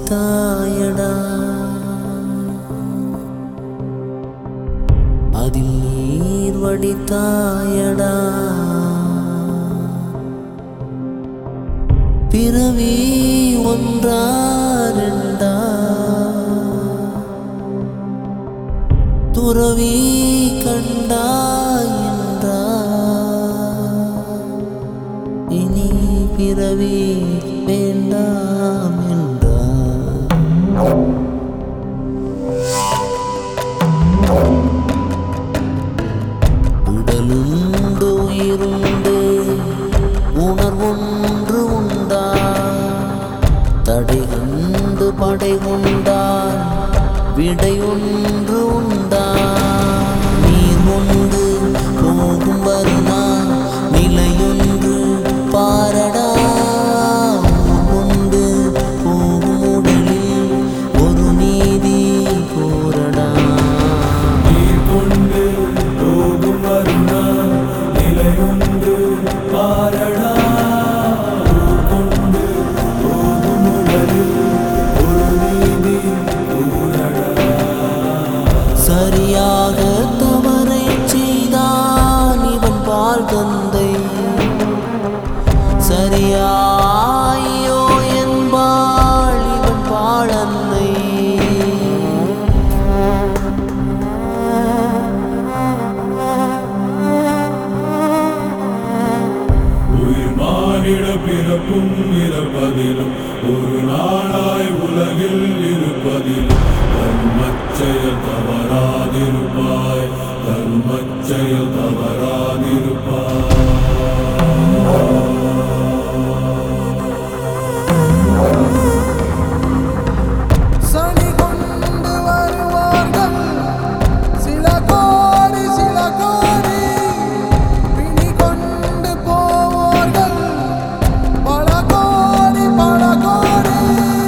வடித்தாயடா அதில் நீர் வடித்தாயடா பிறவி ஒன்றா ரெண்டா துறவி கண்டாய் என்றா இனி பிறவி வேண்டாம் என்றா உடலுண்டு உயிருண்டு உணர்வொன்று உண்டா தடை கண்டு படை கொண்டான் விடை ஒன்று உண்டா நீர் கொண்டு போகும் வருணா நிலையொன்று பாரடா ஊர் கொண்டு போகும் உடலில் ஒரு நீதி போரடா நீர் கொண்டு போகும் வருணா நிலையொன்று பாரடா ஊர் கொண்டு போகும் உடலில் ஒரு நீதி கூறடா சரியாக தவறை செய்தான் இவன் பால் தந்தை சரியாயோ என்பாள் இவன் பாழந்தை உயிர் மானிட பிறப்பும் இறப்பதிலும் ஒரு நாளாய் உலகில் இருப்பதிலும் தர்மச்செயல் தவறாதிருப்பாய் தர்மச்செயல் தவறாதிருப்பாய் சனி கொண்டு வருவார்கள் சில கோடி சில கோடி பிணி கொண்டு போவார்கள் பல கோடி பல கோடி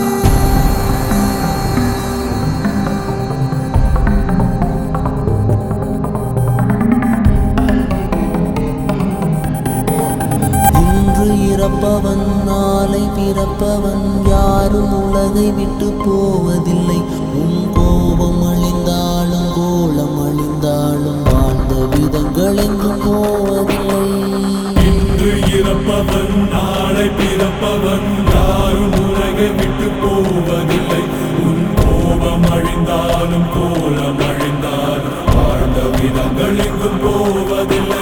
இன்று இறப்பவன் நாளை பிறப்பவன் யாரும் உலகை விட்டு போவதில்லை உன் கோபம் அழிந்தாலும் கோலம் அழிந்தாலும் வாழ்ந்த விதங்கள் எங்கும் போவதில்லை இன்று இறப்பவன் நாளை பிறப்பவன் யாரும் உலகை விட்டு போவதில்லை உன் கோபம் அழிந்தாலும் கோலம் அழிந்தாலும் வாழ்ந்த விதங்கள் எங்கும் போவதில்லை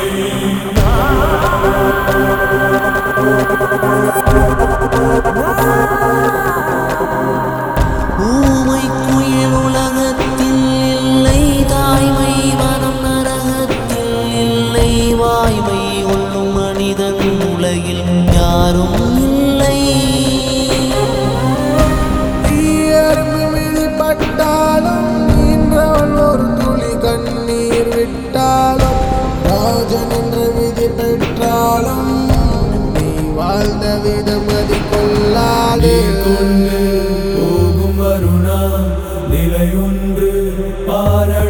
ஊமை குயில் உலகத்தில் இல்லை தாய்மை வனம் நரகத்தில் இல்லை வாய்மை கொள்ளும் மனிதன் உலகில் யாரும் இல்லை தீயர்ந்து மிதிப்பட்டாலும் நீன்றவள் ஒரு துளி கண்ணீர் விட்டாலும் ராஜன் என்ற விதி பெற்றாலும் நீ வாழ்ந்த விதம் அது கொள்ளாதே கொண்டு போகும் வருணா நிலையொன்று பாரடா